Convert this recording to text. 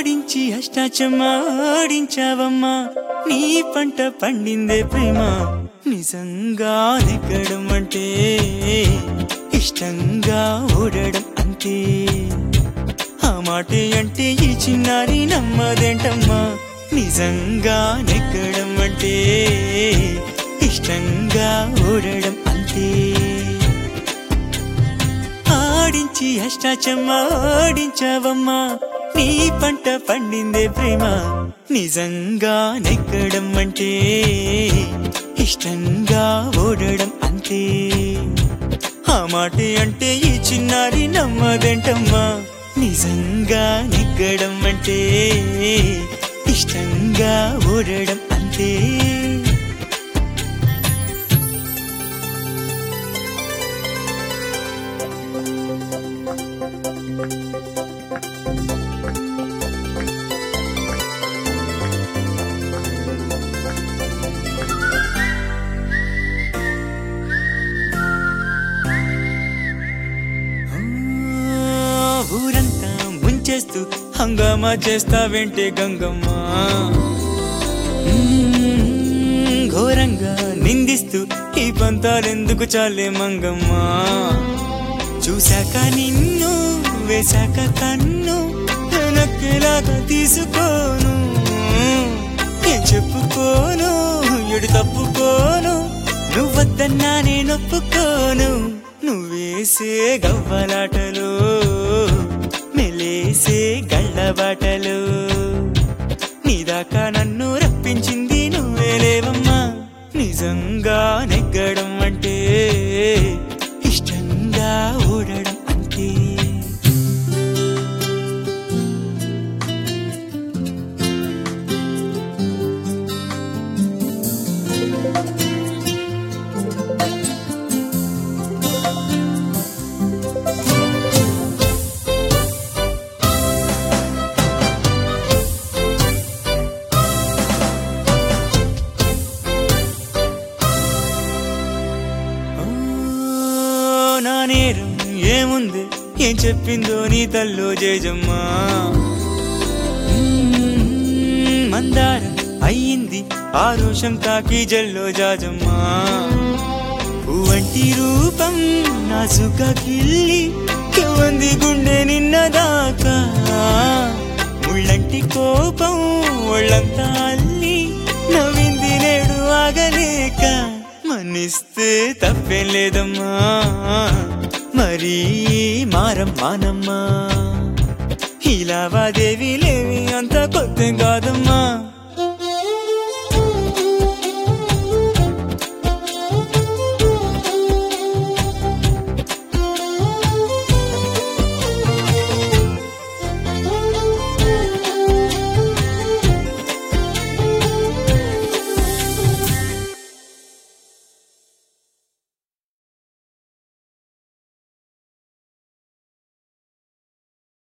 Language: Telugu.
ఆడించి అష్టాచమ్మా ఆడించావమ్మా నీ పంట పండిందే ప్రేమ నిజంగా నెగ్గడం అంటే ఇష్టంగా ఓడడం అంతే ఆ మాటే అంటే ఈ చిన్నారి నమ్మదేంటమ్మా నిజంగా నెగ్గడం అంటే ఇష్టంగా ఓడడం అంతే ఆడించి అష్టాచమ్మా ఆడించావమ్మా నీ పంట పండిందే ప్రేమ నిజంగా నెగ్గడం అంటే ఇష్టంగా ఓడడం అంతే ఆ మాట అంటే ఈ చిన్నారి నమ్మదేంటమ్మా నిజంగా నెగ్గడం అంటే ఇష్టంగా ఓడడం అంతే ఆ, ఊరంతా ముంచేస్తూ హంగామా చేస్తావేంటే గంగమ్మ మ్మ్, ఘోరంగా నిందిస్తూ ఈ పంతాలెందుకు చాలే మంగమ్మ చూశాక నిన్ను వేశాక కన్ను వెనక్కిలాగా తీసుకోను ఏం చెప్పుకోను ఎడు తప్పుకోను నువ్వద్దన్నా నేనొప్పుకోను నువ్వేసే గవ్వలాటలు మెలేసే గళ్ళబాటలు నీదాకా నన్ను రప్పించింది నువ్వేలేవమ్మా నిజంగా నెగ్గడం అంటే ఇష్టంగా ఓడడం అంతే ఓ, నా నేరం ఏముంది ఏం చెప్పిందో నీ తల్లో జేజమ్మా మ్మ్, మందారం అయ్యింది ఆ రోషం తాకి జల్లో జాజమ్మా పువ్వంటి రూపం నా సుఖ కిల్లి కెవ్వంది గుండె నిన్నదాకా ముళ్ళంటి కోపం ఒళ్ళంతా అల్లి నవ్వింది నేడు ఆగలేక మన్నిస్తే తప్పేం లేదమ్మా మరీ మారం మానమ్మా ఈ లావాదేవీలేవి అంత కొత్త కాదమ్మా